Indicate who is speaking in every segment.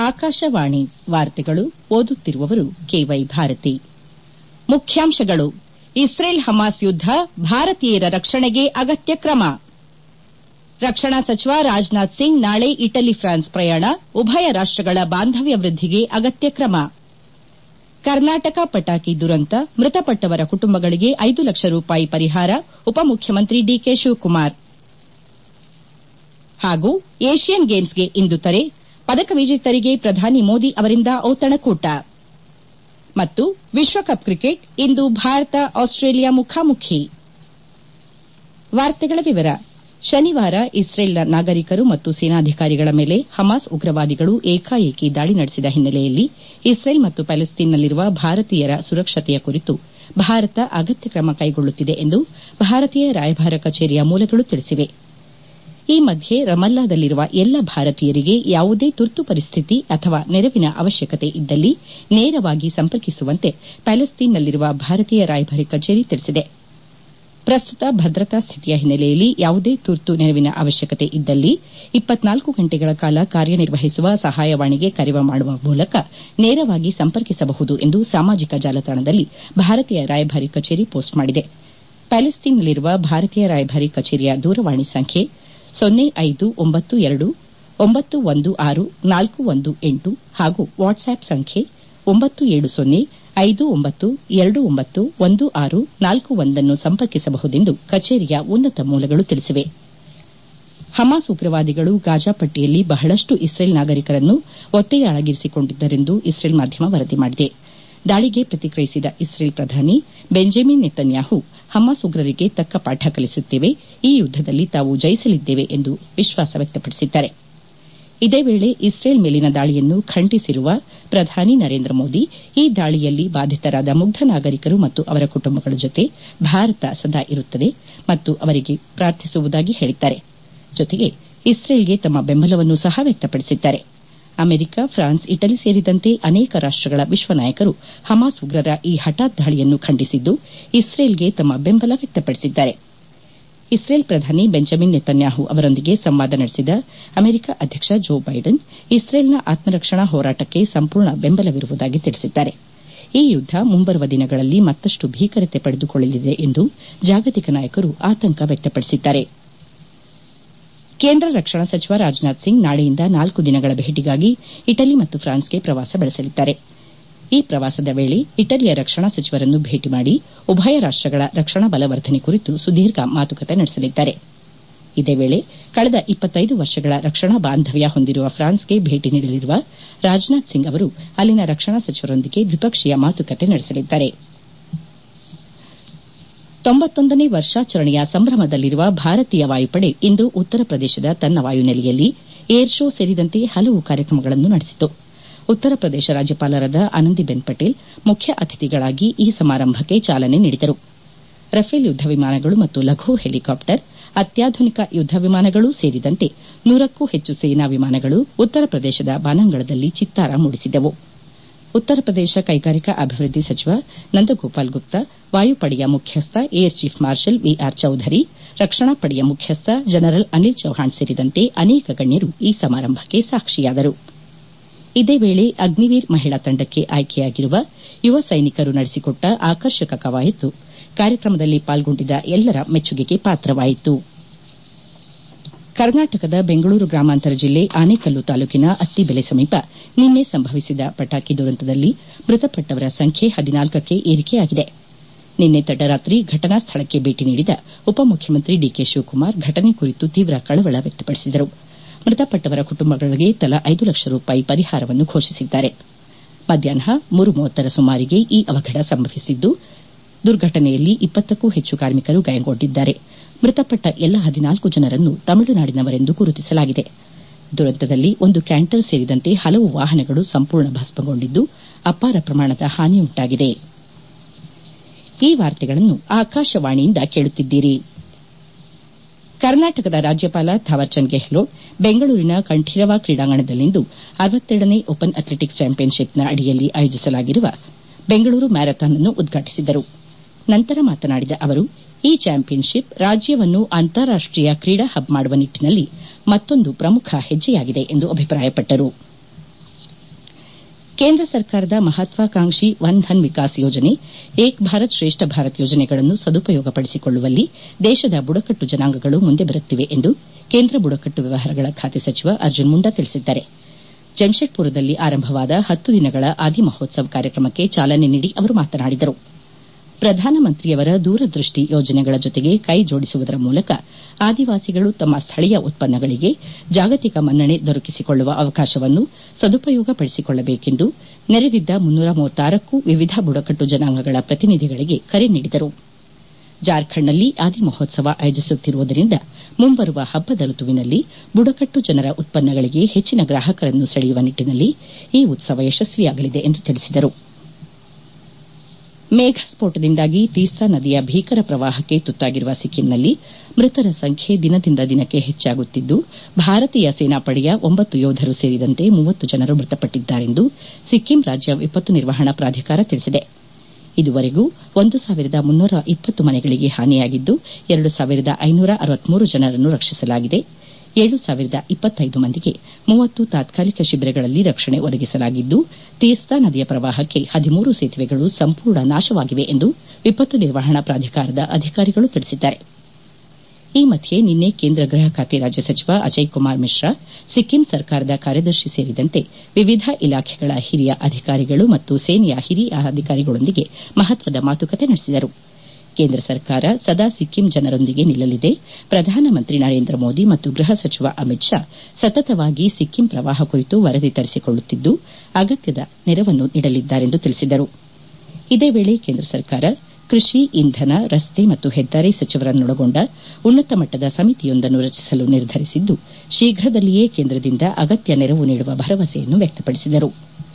Speaker 1: ಆಕಾಶವಾಣಿ ವಾರ್ತೆಗಳು ಓದುತ್ತಿರುವವರು ಕೆವೈ ಭಾರತಿ ಮುಖ್ಯಾಂಶಗಳು ಇಸ್ರೇಲ್ ಹಮಾಸ್ ಯುದ್ದ ಭಾರತೀಯರ ರಕ್ಷಣೆಗೆ ಅಗತ್ಯ ಕ್ರಮ ರಕ್ಷಣಾ ಸಚಿವ ರಾಜನಾಥ್ ಸಿಂಗ್ ನಾಳೆ ಇಟಲಿ ಫ್ರಾನ್ಸ್ ಪ್ರಯಾಣ ಉಭಯ ರಾಷ್ಟಗಳ ಬಾಂಧವ್ಯ ವೃದ್ದಿಗೆ ಅಗತ್ಯ ಕ್ರಮ ಕರ್ನಾಟಕ ಪಟಾಕಿ ದುರಂತ ಮೃತಪಟ್ಟವರ ಕುಟುಂಬಗಳಿಗೆ ಐದು ಲಕ್ಷ ರೂಪಾಯಿ ಪರಿಹಾರ ಉಪಮುಖ್ಯಮಂತ್ರಿ ಡಿಕೆ ಶಿವಕುಮಾರ್ ಹಾಗೂ ಏಷ್ಯನ್ ಗೇಮ್ಸ್ಗೆ ಇಂದು ತೆರೆ ಪದಕ ವಿಜೇತರಿಗೆ ಪ್ರಧಾನಿ ಮೋದಿ ಅವರಿಂದ ಔತಣಕೂಟ ಮತ್ತು ವಿಶ್ವಕಪ್ ಕ್ರಿಕೆಟ್ ಇಂದು ಭಾರತ ಆಸ್ಟ್ರೇಲಿಯಾ ಮುಖಾಮುಖಿ ಶನಿವಾರ ಇಸ್ರೇಲ್ನ ನಾಗರಿಕರು ಮತ್ತು ಸೇನಾಧಿಕಾರಿಗಳ ಮೇಲೆ ಹಮಾಸ್ ಉಗ್ರವಾದಿಗಳು ಏಕಾಏಕಿ ದಾಳಿ ನಡೆಸಿದ ಹಿನ್ನೆಲೆಯಲ್ಲಿ ಇಸ್ರೇಲ್ ಮತ್ತು ಪ್ಯಾಲೆಸ್ತೇನ್ನಲ್ಲಿರುವ ಭಾರತೀಯರ ಸುರಕ್ಷತೆಯ ಕುರಿತು ಭಾರತ ಅಗತ್ಯ ಕ್ರಮ ಕೈಗೊಳ್ಳುತ್ತಿದೆ ಎಂದು ಭಾರತೀಯ ರಾಯಭಾರ ಕಚೇರಿಯ ಮೂಲಗಳು ತಿಳಿಸಿವೆ ಈ ಮಧ್ಯೆ ರಮಲ್ಲಾದಲ್ಲಿರುವ ಎಲ್ಲ ಭಾರತೀಯರಿಗೆ ಯಾವುದೇ ತುರ್ತು ಪರಿಸ್ಥಿತಿ ಅಥವಾ ನೆರವಿನ ಅವಶ್ಯಕತೆ ಇದ್ದಲ್ಲಿ ನೇರವಾಗಿ ಸಂಪರ್ಕಿಸುವಂತೆ ಪ್ಯಾಲೆಸ್ತೇನ್ನಲ್ಲಿರುವ ಭಾರತೀಯ ರಾಯಭಾರಿ ಕಚೇರಿ ತಿಳಿಸಿದೆ ಪ್ರಸ್ತುತ ಭದ್ರತಾ ಸ್ಥಿತಿಯ ಹಿನ್ನೆಲೆಯಲ್ಲಿ ಯಾವುದೇ ತುರ್ತು ನೆರವಿನ ಅವಶ್ಯಕತೆ ಇದ್ದಲ್ಲಿ ಗಂಟೆಗಳ ಕಾಲ ಕಾರ್ಯನಿರ್ವಹಿಸುವ ಸಹಾಯವಾಣಿಗೆ ಕರೆ ಮಾಡುವ ಮೂಲಕ ನೇರವಾಗಿ ಸಂಪರ್ಕಿಸಬಹುದು ಎಂದು ಸಾಮಾಜಿಕ ಜಾಲತಾಣದಲ್ಲಿ ಭಾರತೀಯ ರಾಯಭಾರಿ ಕಚೇರಿ ಪೋಸ್ಟ್ ಮಾಡಿದೆ ಪ್ಯಾಲೆಸ್ತೇನ್ನಲ್ಲಿರುವ ಭಾರತೀಯ ರಾಯಭಾರಿ ಕಚೇರಿಯ ದೂರವಾಣಿ ಸಂಖ್ಯೆ ಸೊನ್ನೆ ಐದು ಒಂಬತ್ತು ಎರಡು ಒಂಬತ್ತು ಒಂದು ಆರು ನಾಲ್ಕು ಒಂದು ಎಂಟು ಹಾಗೂ ವಾಟ್ಸ್ಆಪ್ ಸಂಖ್ಯೆ ಒಂಬತ್ತು ಏಳು ಸೊನ್ನೆ ಐದು ಒಂಬತ್ತು ಎರಡು ಒಂಬತ್ತು ಒಂದು ಆರು ನಾಲ್ಕು ಒಂದನ್ನು ಸಂಪರ್ಕಿಸಬಹುದೆಂದು ಕಚೇರಿಯ ಉನ್ನತ ಮೂಲಗಳು ತಿಳಿಸಿವೆ ಹಮಾಸ್ ಉಗ್ರವಾದಿಗಳು ಗಾಜಾ ಪಟ್ಟಿಯಲ್ಲಿ ಬಹಳಷ್ಟು ಇಸ್ರೇಲ್ ನಾಗರಿಕರನ್ನು ಒತ್ತೆಯಾಳಾಗಿರಿಸಿಕೊಂಡಿದ್ದರೆಂದು ಇಸ್ರೇಲ್ ಮಾಧ್ಯಮ ವರದಿ ಮಾಡಿದೆ ದಾಳಿಗೆ ಪ್ರತಿಕ್ರಿಯಿಸಿದ ಇಸ್ರೇಲ್ ಪ್ರಧಾನಿ ಬೆಂಜಮಿನ್ ನೆತನ್ಯಾಹು ಹಮಾಸ್ ಉಗ್ರರಿಗೆ ತಕ್ಕ ಪಾಠ ಕಲಿಸುತ್ತೇವೆ ಈ ಯುದ್ದದಲ್ಲಿ ತಾವು ಜಯಿಸಲಿದ್ದೇವೆ ಎಂದು ವಿಶ್ವಾಸ ವ್ಯಕ್ತಪಡಿಸಿದ್ದಾರೆ ಇದೇ ವೇಳೆ ಇಸ್ರೇಲ್ ಮೇಲಿನ ದಾಳಿಯನ್ನು ಖಂಡಿಸಿರುವ ಪ್ರಧಾನಿ ನರೇಂದ್ರ ಮೋದಿ ಈ ದಾಳಿಯಲ್ಲಿ ಬಾಧಿತರಾದ ಮುಗ್ಧ ನಾಗರಿಕರು ಮತ್ತು ಅವರ ಕುಟುಂಬಗಳ ಜೊತೆ ಭಾರತ ಸದಾ ಇರುತ್ತದೆ ಮತ್ತು ಅವರಿಗೆ ಪ್ರಾರ್ಥಿಸುವುದಾಗಿ ಹೇಳಿದ್ದಾರೆ ಜೊತೆಗೆ ಇಸ್ರೇಲ್ಗೆ ತಮ್ಮ ಬೆಂಬಲವನ್ನು ಸಹ ವ್ಯಕ್ತಪಡಿಸಿದ್ದಾರೆ ಅಮೆರಿಕ ಫ್ರಾನ್ಸ್ ಇಟಲಿ ಸೇರಿದಂತೆ ಅನೇಕ ರಾಷ್ಟಗಳ ವಿಶ್ವ ನಾಯಕರು ಹಮಾಸ್ ಉಗ್ರರ ಈ ಹಠಾತ್ ದಾಳಿಯನ್ನು ಖಂಡಿಸಿದ್ದು ಇಸ್ರೇಲ್ಗೆ ತಮ್ಮ ಬೆಂಬಲ ವ್ಯಕ್ತಪಡಿಸಿದ್ದಾರೆ ಇಸ್ರೇಲ್ ಪ್ರಧಾನಿ ಬೆಂಜಮಿನ್ ನೆತನ್ಯಾಹು ಅವರೊಂದಿಗೆ ಸಂವಾದ ನಡೆಸಿದ ಅಮೆರಿಕ ಅಧ್ಯಕ್ಷ ಜೋ ಬೈಡನ್ ಇಸ್ರೇಲ್ನ ಆತ್ಮರಕ್ಷಣಾ ಹೋರಾಟಕ್ಕೆ ಸಂಪೂರ್ಣ ಬೆಂಬಲವಿರುವುದಾಗಿ ತಿಳಿಸಿದ್ದಾರೆ ಈ ಯುದ್ದ ಮುಂಬರುವ ದಿನಗಳಲ್ಲಿ ಮತ್ತಷ್ಟು ಭೀಕರತೆ ಪಡೆದುಕೊಳ್ಳಲಿದೆ ಎಂದು ಜಾಗತಿಕ ನಾಯಕರು ಆತಂಕ ವ್ಯಕ್ತಪಡಿಸಿದ್ದಾರೆ ಕೇಂದ್ರ ರಕ್ಷಣಾ ಸಚಿವ ರಾಜನಾಥ್ ಸಿಂಗ್ ನಾಳೆಯಿಂದ ನಾಲ್ಕು ದಿನಗಳ ಭೇಟಿಗಾಗಿ ಇಟಲಿ ಮತ್ತು ಫ್ರಾನ್ಸ್ಗೆ ಪ್ರವಾಸ ಬೆಳೆಸಲಿದ್ದಾರೆ ಈ ಪ್ರವಾಸದ ವೇಳೆ ಇಟಲಿಯ ರಕ್ಷಣಾ ಸಚಿವರನ್ನು ಭೇಟಿ ಮಾಡಿ ಉಭಯ ರಾಷ್ಟಗಳ ರಕ್ಷಣಾ ಬಲವರ್ಧನೆ ಕುರಿತು ಸುದೀರ್ಘ ಮಾತುಕತೆ ನಡೆಸಲಿದ್ದಾರೆ ಇದೇ ವೇಳೆ ಕಳೆದ ಇಪ್ಪತ್ತೈದು ವರ್ಷಗಳ ರಕ್ಷಣಾ ಬಾಂಧವ್ಯ ಹೊಂದಿರುವ ಫ್ರಾನ್ಸ್ಗೆ ಭೇಟಿ ನೀಡಲಿರುವ ರಾಜನಾಥ್ ಸಿಂಗ್ ಅವರು ಅಲ್ಲಿನ ರಕ್ಷಣಾ ಸಚಿವರೊಂದಿಗೆ ದ್ವಿಪಕ್ಷೀಯ ಮಾತುಕತೆ ನಡೆಸಲಿದ್ದಾರೆ ತೊಂಬತ್ತೊಂದನೇ ವರ್ಷಾಚರಣೆಯ ಸಂಭ್ರಮದಲ್ಲಿರುವ ಭಾರತೀಯ ವಾಯುಪಡೆ ಇಂದು ಉತ್ತರ ಪ್ರದೇಶದ ತನ್ನ ವಾಯುನೆಲೆಯಲ್ಲಿ ಏರ್ ಶೋ ಸೇರಿದಂತೆ ಹಲವು ಕಾರ್ಯಕ್ರಮಗಳನ್ನು ನಡೆಸಿತು ಉತ್ತರ ಪ್ರದೇಶ ರಾಜ್ಯಪಾಲರಾದ ಆನಂದಿಬೆನ್ ಪಟೇಲ್ ಮುಖ್ಯ ಅತಿಥಿಗಳಾಗಿ ಈ ಸಮಾರಂಭಕ್ಕೆ ಚಾಲನೆ ನೀಡಿದರು ರಫೇಲ್ ಯುದ್ದ ವಿಮಾನಗಳು ಮತ್ತು ಲಘು ಹೆಲಿಕಾಪ್ಟರ್ ಅತ್ಯಾಧುನಿಕ ಯುದ್ದ ವಿಮಾನಗಳು ಸೇರಿದಂತೆ ನೂರಕ್ಕೂ ಹೆಚ್ಚು ಸೇನಾ ವಿಮಾನಗಳು ಉತ್ತರ ಪ್ರದೇಶದ ಬಾನಂಗಳದಲ್ಲಿ ಚಿತ್ತಾರ ಮೂಡಿಸಿದವು ಉತ್ತರ ಪ್ರದೇಶ ಕೈಗಾರಿಕಾ ಅಭಿವೃದ್ದಿ ಸಚಿವ ನಂದಗೋಪಾಲ್ ಗುಪ್ತಾ ವಾಯುಪಡೆಯ ಮುಖ್ಯಸ್ಥ air chief marshal V R Chaudhari ರಕ್ಷಣಾ ಪಡೆಯ ಮುಖ್ಯಸ್ಥ ಜನರಲ್ ಅನಿಲ್ ಚೌಹಾಣ್ ಸೇರಿದಂತೆ ಅನೇಕ ಗಣ್ಯರು ಈ ಸಮಾರಂಭಕ್ಕೆ ಸಾಕ್ಷಿಯಾದರು ಇದೇ ವೇಳೆ ಅಗ್ನಿವೀರ್ ಮಹಿಳಾ ತಂಡಕ್ಕೆ ಆಯ್ಕೆಯಾಗಿರುವ ಯುವ ಸೈನಿಕರು ನಡೆಸಿಕೊಟ್ಟ ಆಕರ್ಷಕ ಕವಾಯತು ಕಾರ್ಯಕ್ರಮದಲ್ಲಿ ಪಾಲ್ಗೊಂಡಿದ್ದ ಎಲ್ಲರ ಮೆಚ್ಚುಗೆಗೆ ಪಾತ್ರವಾಯಿತು ಕರ್ನಾಟಕದ ಬೆಂಗಳೂರು ಗ್ರಾಮಾಂತರ ಜಿಲ್ಲೆ ಆನೇಕಲ್ಲು ತಾಲೂಕಿನ ಅತ್ತಿಬೆಲೆ ಸಮೀಪ ನಿನ್ನೆ ಸಂಭವಿಸಿದ ಪಟಾಕಿ ದುರಂತದಲ್ಲಿ ಮೃತಪಟ್ಟವರ ಸಂಖ್ಯೆ ಹದಿನಾಲ್ಕಕ್ಕೆ ಏರಿಕೆಯಾಗಿದೆ ನಿನ್ನೆ ತಡರಾತ್ರಿ ಘಟನಾ ಸ್ಥಳಕ್ಕೆ ಭೇಟಿ ನೀಡಿದ ಉಪಮುಖ್ಯಮಂತ್ರಿ ಡಿಕೆ ಶಿವಕುಮಾರ್ ಘಟನೆ ಕುರಿತು ತೀವ್ರ ಕಳವಳ ವ್ಯಕ್ತಪಡಿಸಿದರು ಮೃತಪಟ್ಟವರ ಕುಟುಂಬಗಳಿಗೆ ತಲಾ ಐದು ಲಕ್ಷ ರೂಪಾಯಿ ಪರಿಹಾರವನ್ನು ಘೋಷಿಸಿದ್ದಾರೆ ಮಧ್ಯಾಹ್ನ ಮೂರು ಮೂವತ್ತರ ಸುಮಾರಿಗೆ ಈ ಅವಘಡ ಸಂಭವಿಸಿದ್ದು ದುರ್ಘಟನೆಯಲ್ಲಿ ಇಪ್ಪತ್ತಕ್ಕೂ ಹೆಚ್ಚು ಕಾರ್ಮಿಕರು ಗಾಯಗೊಂಡಿದ್ದಾರೆ ಮೃತಪಟ್ಟ ಎಲ್ಲ ಹದಿನಾಲ್ಕು ಜನರನ್ನು ತಮಿಳುನಾಡಿನವರೆಂದು ಗುರುತಿಸಲಾಗಿದೆ ದುರಂತದಲ್ಲಿ ಒಂದು ಕ್ಯಾಂಟರ್ ಸೇರಿದಂತೆ ಹಲವು ವಾಹನಗಳು ಸಂಪೂರ್ಣ ಭಸ್ಮಗೊಂಡಿದ್ದು ಅಪಾರ ಪ್ರಮಾಣದ ಹಾನಿಯುಂಟಾಗಿದೆ ಈ ವಾರ್ತೆಗಳನ್ನು ಆಕಾಶವಾಣಿಯಿಂದ ಕೇಳುತ್ತಿದ್ದೀರಿ ಕರ್ನಾಟಕದ ರಾಜ್ಯಪಾಲ ಥಾವರ್ಚಂದ್ ಗೆಹ್ಲೋಟ್ ಬೆಂಗಳೂರಿನ ಕಂಠೀರವ ಕ್ರೀಡಾಂಗಣದಲ್ಲಿಂದು ಅರವತ್ತೆರಡನೇ ಓಪನ್ ಅಥ್ಲೆಟಿಕ್ಸ್ ಚಾಂಪಿಯನ್ಶಿಪ್ನ ಅಡಿಯಲ್ಲಿ ಆಯೋಜಿಸಲಾಗಿರುವ ಬೆಂಗಳೂರು ಮ್ಯಾರಥಾನ್ ಅನ್ನು ಉದ್ಘಾಟಿಸಿದರು ನಂತರ ಮಾತನಾಡಿದ ಅವರು ಈ ಚಾಂಪಿಯನ್ಶಿಪ್ ರಾಜ್ಯವನ್ನು ಅಂತಾರಾಷ್ಟೀಯ ಕ್ರೀಡಾ ಹಬ್ ಮಾಡುವ ನಿಟ್ಟಿನಲ್ಲಿ ಮತ್ತೊಂದು ಪ್ರಮುಖ ಹೆಜ್ಜೆಯಾಗಿದೆ ಎಂದು ಅಭಿಪ್ರಾಯಪಟ್ಟರು ಕೇಂದ್ರ ಸರ್ಕಾರದ ಮಹತ್ವಾಕಾಂಕ್ಷಿ ವನ್ ಧನ್ ವಿಕಾಸ್ ಯೋಜನೆ ಏಕ್ ಭಾರತ್ ಶ್ರೇಷ್ಠ ಭಾರತ್ ಯೋಜನೆಗಳನ್ನು ಸದುಪಯೋಗಪಡಿಸಿಕೊಳ್ಳುವಲ್ಲಿ ದೇಶದ ಬುಡಕಟ್ಟು ಜನಾಂಗಗಳು ಮುಂದೆ ಬರುತ್ತಿವೆ ಎಂದು ಕೇಂದ್ರ ಬುಡಕಟ್ಟು ವ್ಯವಹಾರಗಳ ಖಾತೆ ಸಚಿವ ಅರ್ಜುನ್ ಮುಂಡಾ ತಿಳಿಸಿದ್ದಾರೆ ಜಮ್ಶೆಡ್ಪುರದಲ್ಲಿ ಆರಂಭವಾದ ಹತ್ತು ದಿನಗಳ ಆದಿ ಮಹೋತ್ಸವ್ ಕಾರ್ಯಕ್ರಮಕ್ಕೆ ಚಾಲನೆ ನೀಡಿ ಅವರು ಮಾತನಾಡಿದರು ಪ್ರಧಾನಮಂತ್ರಿಯವರ ದೂರದೃಷ್ಟಿ ಯೋಜನೆಗಳ ಜೊತೆಗೆ ಕೈ ಜೋಡಿಸುವುದರ ಮೂಲಕ ಆದಿವಾಸಿಗಳು ತಮ್ಮ ಸ್ಥಳೀಯ ಉತ್ಪನ್ನಗಳಿಗೆ ಜಾಗತಿಕ ಮನ್ನಣೆ ದೊರಕಿಸಿಕೊಳ್ಳುವ ಅವಕಾಶವನ್ನು ಸದುಪಯೋಗಪಡಿಸಿಕೊಳ್ಳಬೇಕೆಂದು ನೆರೆದಿದ್ದ ಮುನ್ನೂರ ಮೂವತ್ತಾರಕ್ಕೂ ವಿವಿಧ ಬುಡಕಟ್ಟು ಜನಾಂಗಗಳ ಪ್ರತಿನಿಧಿಗಳಿಗೆ ಕರೆ ನೀಡಿದರು ಜಾರ್ಖಂಡ್ನಲ್ಲಿ ಆದಿ ಮಹೋತ್ಸವ ಆಯೋಜಿಸುತ್ತಿರುವುದರಿಂದ ಮುಂಬರುವ ಹಬ್ಬದ ಋತುವಿನಲ್ಲಿ ಬುಡಕಟ್ಟು ಜನರ ಉತ್ಪನ್ನಗಳಿಗೆ ಹೆಚ್ಚಿನ ಗ್ರಾಹಕರನ್ನು ಸೆಳೆಯುವ ನಿಟ್ಟಿನಲ್ಲಿ ಈ ಉತ್ಸವ ಯಶಸ್ವಿಯಾಗಲಿದೆ ಎಂದು ತಿಳಿಸಿದರು ಮೇಘಸ್ಫೋಟದಿಂದಾಗಿ ತೀಸ್ತಾ ನದಿಯ ಭೀಕರ ಪ್ರವಾಹಕ್ಕೆ ತುತ್ತಾಗಿರುವ ಸಿಕ್ಕಿಂನಲ್ಲಿ ಮೃತರ ಸಂಖ್ಯೆ ದಿನದಿಂದ ದಿನಕ್ಕೆ ಹೆಚ್ಚಾಗುತ್ತಿದ್ದು ಭಾರತೀಯ ಸೇನಾಪಡೆಯ ಒಂಬತ್ತು ಯೋಧರು ಸೇರಿದಂತೆ ಮೂವತ್ತು ಜನರು ಮೃತಪಟ್ಟಿದ್ದಾರೆಂದು ಸಿಕ್ಕಿಂ ರಾಜ್ಯ ವಿಪತ್ತು ನಿರ್ವಹಣಾ ಪ್ರಾಧಿಕಾರ ತಿಳಿಸಿದೆ ಇದುವರೆಗೂ ಒಂದು ಸಾವಿರದ ಮುನ್ನೂರ ಇಪ್ಪತ್ತು ಮನೆಗಳಿಗೆ ಹಾನಿಯಾಗಿದ್ದು ಎರಡು ಸಾವಿರದ ಐನೂರ ಅರವತ್ಮೂರು ಜನರನ್ನು ರಕ್ಷಿಸಲಾಗಿದೆ ಏಳು ಸಾವಿರದ ಇಪ್ಪತ್ತೈದು ಮಂದಿಗೆ ಮೂವತ್ತು ತಾತ್ಕಾಲಿಕ ಶಿಬಿರಗಳಲ್ಲಿ ರಕ್ಷಣೆ ಒದಗಿಸಲಾಗಿದ್ದು ತೀಸ್ತಾ ನದಿಯ ಪ್ರವಾಹಕ್ಕೆ ಹದಿಮೂರು ಸೇತುವೆಗಳು ಸಂಪೂರ್ಣ ನಾಶವಾಗಿವೆ ಎಂದು ವಿಪತ್ತು ನಿರ್ವಹಣಾ ಪ್ರಾಧಿಕಾರದ ಅಧಿಕಾರಿಗಳು ತಿಳಿಸಿದ್ದಾರೆ ಈ ಮಧ್ಯೆ ನಿನ್ನೆ ಕೇಂದ್ರ ಗೃಹ ಖಾತೆ ರಾಜ್ಯ ಸಚಿವ ಅಜಯ್ ಕುಮಾರ್ ಮಿಶ್ರಾ ಸಿಕ್ಕಿಂ ಸರ್ಕಾರದ ಕಾರ್ಯದರ್ಶಿ ಸೇರಿದಂತೆ ವಿವಿಧ ಇಲಾಖೆಗಳ ಹಿರಿಯ ಅಧಿಕಾರಿಗಳು ಮತ್ತು ಸೇನೆಯ ಹಿರಿಯ ಅಧಿಕಾರಿಗಳೊಂದಿಗೆ ಮಹತ್ವದ ಮಾತುಕತೆ ನಡೆಸಿದರು ಕೇಂದ್ರ ಸರ್ಕಾರ ಸದಾ ಸಿಕ್ಕಿಂ ಜನರೊಂದಿಗೆ ನಿಲ್ಲಲಿದೆ ಪ್ರಧಾನಮಂತ್ರಿ ನರೇಂದ್ರ ಮೋದಿ ಮತ್ತು ಗೃಹ ಸಚಿವ ಅಮಿತ್ ಶಾ ಸತತವಾಗಿ ಸಿಕ್ಕಿಂ ಪ್ರವಾಹ ಕುರಿತು ವರದಿ ತರಿಸಿಕೊಳ್ಳುತ್ತಿದ್ದು ಅಗತ್ಯದ ನೆರವನ್ನು ನೀಡಲಿದ್ದಾರೆಂದು ತಿಳಿಸಿದರು ಇದೇ ವೇಳೆ ಕೇಂದ್ರ ಸರ್ಕಾರ ಕೃಷಿ ಇಂಧನ ರಸ್ತೆ ಮತ್ತು ಹೆದ್ದಾರಿ ಸಚಿವರನ್ನೊಳಗೊಂಡ ಉನ್ನತ ಮಟ್ಟದ ಸಮಿತಿಯೊಂದನ್ನು ರಚಿಸಲು ನಿರ್ಧರಿಸಿದ್ದು ಶೀಘ್ರದಲ್ಲಿಯೇ ಕೇಂದ್ರದಿಂದ ಅಗತ್ಯ ನೆರವು ನೀಡುವ ಭರವಸೆಯನ್ನು ವ್ಯಕ್ತಪಡಿಸಿದರು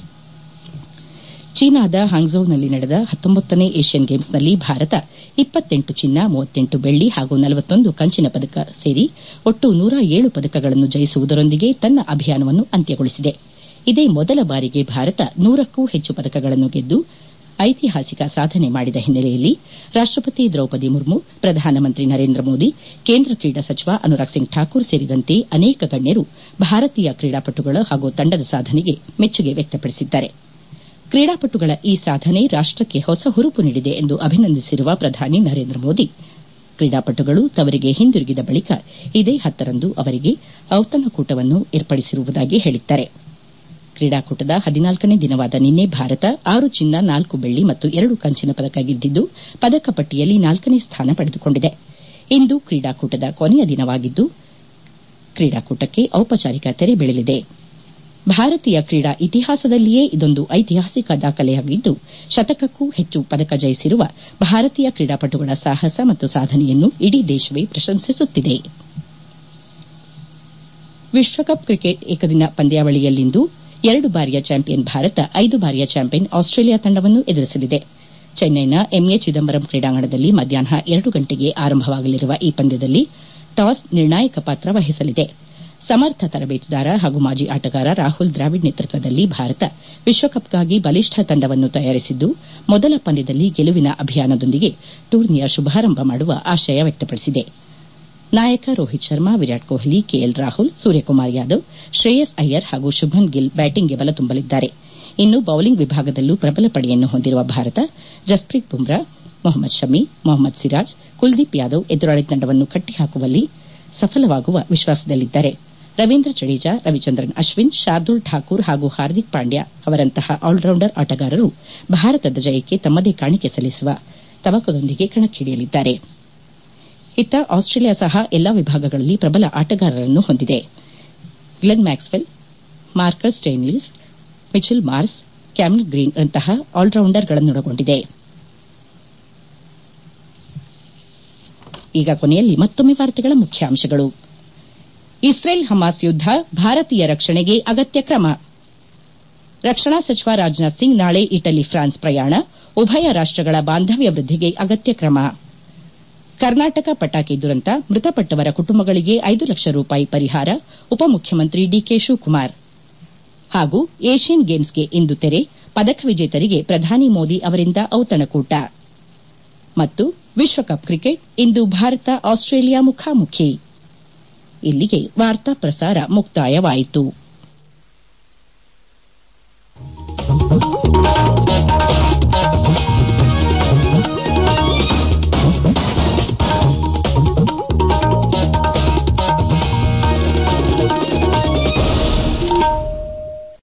Speaker 1: ಚೀನಾದ ಹಾಂಗ್ಝೌನಲ್ಲಿ ನಡೆದ ಹತ್ತೊಂಬತ್ತನೇ ಏಷ್ಯನ್ ಗೇಮ್ಸ್ನಲ್ಲಿ ಭಾರತ ಇಪ್ಪತ್ತೆಂಟು ಚಿನ್ನ ಮೂವತ್ತೆಂಟು ಬೆಳ್ಳಿ ಹಾಗೂ ನಲವತ್ತೊಂದು ಕಂಚಿನ ಪದಕ ಸೇರಿ ಒಟ್ಟು ನೂರ ಏಳು ಪದಕಗಳನ್ನು ಜಯಿಸುವುದರೊಂದಿಗೆ ತನ್ನ ಅಭಿಯಾನವನ್ನು ಅಂತ್ಯಗೊಳಿಸಿದೆ ಇದೇ ಮೊದಲ ಬಾರಿಗೆ ಭಾರತ ನೂರಕ್ಕೂ ಹೆಚ್ಚು ಪದಕಗಳನ್ನು ಗೆದ್ದು ಐತಿಹಾಸಿಕ ಸಾಧನೆ ಮಾಡಿದ ಹಿನ್ನೆಲೆಯಲ್ಲಿ ರಾಷ್ಟಪತಿ ದ್ರೌಪದಿ ಮುರ್ಮು ಪ್ರಧಾನಮಂತ್ರಿ ನರೇಂದ್ರ ಮೋದಿ ಕೇಂದ್ರ ಕ್ರೀಡಾ ಸಚಿವ ಅನುರಾಗ್ ಸಿಂಗ್ ಠಾಕೂರ್ ಸೇರಿದಂತೆ ಅನೇಕ ಗಣ್ಯರು ಭಾರತೀಯ ಕ್ರೀಡಾಪಟುಗಳ ಹಾಗೂ ತಂಡದ ಸಾಧನೆಗೆ ಮೆಚ್ಚುಗೆ ವ್ಯಕ್ತಪಡಿಸಿದ್ದಾರೆ ಕ್ರೀಡಾಪಟುಗಳ ಈ ಸಾಧನೆ ರಾಷ್ಟಕ್ಕೆ ಹೊಸ ಹುರುಪು ನೀಡಿದೆ ಎಂದು ಅಭಿನಂದಿಸಿರುವ ಪ್ರಧಾನಿ ನರೇಂದ್ರ ಮೋದಿ ಕ್ರೀಡಾಪಟುಗಳು ತವರಿಗೆ ಹಿಂದಿರುಗಿದ ಬಳಿಕ ಇದೇ ಹತ್ತರಂದು ಅವರಿಗೆ ಔತಣಕೂಟವನ್ನು ಏರ್ಪಡಿಸಿರುವುದಾಗಿ ಹೇಳಿದ್ದಾರೆ ಕ್ರೀಡಾಕೂಟದ ಹದಿನಾಲ್ಕನೇ ದಿನವಾದ ನಿನ್ನೆ ಭಾರತ ಆರು ಚಿನ್ನ ನಾಲ್ಕು ಬೆಳ್ಳಿ ಮತ್ತು ಎರಡು ಕಂಚಿನ ಪದಕ ಗೆದ್ದಿದ್ದು ಪದಕ ಪಟ್ಟಿಯಲ್ಲಿ ನಾಲ್ಕನೇ ಸ್ಥಾನ ಪಡೆದುಕೊಂಡಿದೆ ಇಂದು ಕ್ರೀಡಾಕೂಟದ ಕೊನೆಯ ದಿನವಾಗಿದ್ದು ಕ್ರೀಡಾಕೂಟಕ್ಕೆ ಔಪಚಾರಿಕ ತೆರೆ ಬೀಳಲಿದೆ ಭಾರತೀಯ ಕ್ರೀಡಾ ಇತಿಹಾಸದಲ್ಲಿಯೇ ಇದೊಂದು ಐತಿಹಾಸಿಕ ದಾಖಲೆಯಾಗಿದ್ದು ಶತಕಕ್ಕೂ ಹೆಚ್ಚು ಪದಕ ಜಯಿಸಿರುವ ಭಾರತೀಯ ಕ್ರೀಡಾಪಟುಗಳ ಸಾಹಸ ಮತ್ತು ಸಾಧನೆಯನ್ನು ಇಡೀ ದೇಶವೇ ಪ್ರಶಂಸಿಸುತ್ತಿದೆ ವಿಶ್ವಕಪ್ ಕ್ರಿಕೆಟ್ ಏಕದಿನ ಪಂದ್ಯಾವಳಿಯಲ್ಲಿಂದು ಎರಡು ಬಾರಿಯ ಚಾಂಪಿಯನ್ ಭಾರತ ಐದು ಬಾರಿಯ ಚಾಂಪಿಯನ್ ಆಸ್ಟ್ರೇಲಿಯಾ ತಂಡವನ್ನು ಎದುರಿಸಲಿದೆ ಚೆನ್ನೈನ ಎಂಎ ಚಿದಂಬರಂ ಕ್ರೀಡಾಂಗಣದಲ್ಲಿ ಮಧ್ಯಾಹ್ನ ಎರಡು ಗಂಟೆಗೆ ಆರಂಭವಾಗಲಿರುವ ಈ ಪಂದ್ಯದಲ್ಲಿ ಟಾಸ್ ನಿರ್ಣಾಯಕ ಪಾತ್ರ ವಹಿಸಲಿದೆ ಸಮರ್ಥ ತರಬೇತುದಾರ ಹಾಗೂ ಮಾಜಿ ಆಟಗಾರ ರಾಹುಲ್ ದ್ರಾವಿಡ್ ನೇತೃತ್ವದಲ್ಲಿ ಭಾರತ ವಿಶ್ವಕಪ್ಗಾಗಿ ಬಲಿಷ್ಠ ತಂಡವನ್ನು ತಯಾರಿಸಿದ್ದು ಮೊದಲ ಪಂದ್ಯದಲ್ಲಿ ಗೆಲುವಿನ ಅಭಿಯಾನದೊಂದಿಗೆ ಟೂರ್ನಿಯ ಶುಭಾರಂಭ ಮಾಡುವ ಆಶಯ ವ್ಯಕ್ತಪಡಿಸಿದೆ ನಾಯಕ ರೋಹಿತ್ ಶರ್ಮಾ ವಿರಾಟ್ ಕೊಹ್ಲಿ ಕೆಎಲ್ ರಾಹುಲ್ ಸೂರ್ಯಕುಮಾರ್ ಯಾದವ್ ಶ್ರೇಯಸ್ ಅಯ್ಯರ್ ಹಾಗೂ ಶುಭ್ಮನ್ ಗಿಲ್ ಬ್ಯಾಟಿಂಗ್ಗೆ ಬಲ ತುಂಬಲಿದ್ದಾರೆ ಇನ್ನು ಬೌಲಿಂಗ್ ವಿಭಾಗದಲ್ಲೂ ಪ್ರಬಲ ಪಡೆಯನ್ನು ಹೊಂದಿರುವ ಭಾರತ ಜಸ್ಪ್ರೀತ್ ಬುಮ್ರಾ ಮೊಹಮ್ಮದ್ ಶಮಿ ಮೊಹಮ್ಮದ್ ಸಿರಾಜ್ ಕುಲ್ದೀಪ್ ಯಾದವ್ ಎದುರಾಳಿ ತಂಡವನ್ನು ಕಟ್ಟಿಹಾಕುವಲ್ಲಿ ಸಫಲವಾಗುವ ವಿಶ್ವಾಸದಲ್ಲಿದ್ದಾರೆ ರವೀಂದ್ರ ಜಡೇಜಾ ರವಿಚಂದ್ರನ್ ಅಶ್ವಿನ್ ಶಾರ್ದೂಲ್ ಠಾಕೂರ್ ಹಾಗೂ ಹಾರ್ದಿಕ್ ಪಾಂಡ್ಯ ಅವರಂತಹ ಆಲ್ರೌಂಡರ್ ಆಟಗಾರರು ಭಾರತದ ಜಯಕ್ಕೆ ತಮ್ಮದೇ ಕಾಣಿಕೆ ಸಲ್ಲಿಸುವ ತವಕದೊಂದಿಗೆ ಕಣಕ್ಕಿಳಿಯಲಿದ್ದಾರೆ ಇತ್ತ ಆಸ್ಟ್ರೇಲಿಯಾ ಸಹ ಎಲ್ಲಾ ವಿಭಾಗಗಳಲ್ಲಿ ಪ್ರಬಲ ಆಟಗಾರರನ್ನು ಹೊಂದಿದೆ Glenn Maxwell Marcus Stoinis Mitchell Marsh Cameron Green ರಂತಹ ಆಲ್ರೌಂಡರ್ಗಳನ್ನೊಳಗೊಂಡಿದೆ ಈಗ ಕೊನೆಯಲ್ಲಿ ಮತ್ತೊಮ್ಮೆ ವಾರ್ತೆಗಳ ಮುಖ್ಯಾಂಶಗಳು ಇಸ್ರೇಲ್ ಹಮಾಸ್ ಯುದ್ದ ಭಾರತೀಯ ರಕ್ಷಣೆಗೆ ಅಗತ್ಯ ಕ್ರಮ ರಕ್ಷಣಾ ಸಚಿವ ರಾಜನಾಥ್ ಸಿಂಗ್ ನಾಳೆ ಇಟಲಿ ಫ್ರಾನ್ಸ್ ಪ್ರಯಾಣ ಉಭಯ ರಾಷ್ಟಗಳ ಬಾಂಧವ್ಯ ವೃದ್ದಿಗೆ ಅಗತ್ಯ ಕ್ರಮ ಕರ್ನಾಟಕ ಪಟಾಕಿ ದುರಂತ ಮೃತಪಟ್ಟವರ ಕುಟುಂಬಗಳಿಗೆ ಐದು ಲಕ್ಷ ರೂಪಾಯಿ ಪರಿಹಾರ ಉಪಮುಖ್ಯಮಂತ್ರಿ ಡಿಕೆ ಶಿವಕುಮಾರ್ ಹಾಗೂ ಏಷ್ಯನ್ ಗೇಮ್ಸ್ಗೆ ಇಂದು ತೆರೆ ಪದಕ ವಿಜೇತರಿಗೆ ಪ್ರಧಾನಿ ಮೋದಿ ಅವರಿಂದ ಔತಣಕೂಟ ಮತ್ತು ವಿಶ್ವಕಪ್ ಕ್ರಿಕೆಟ್ ಇಂದು ಭಾರತ ಆಸ್ಟ್ರೇಲಿಯಾ ಮುಖಾಮುಖಿ ಇಲ್ಲಿಗೆ ವಾರ್ತಾ ಪ್ರಸಾರ ಮುಕ್ತಾಯವಾಯಿತು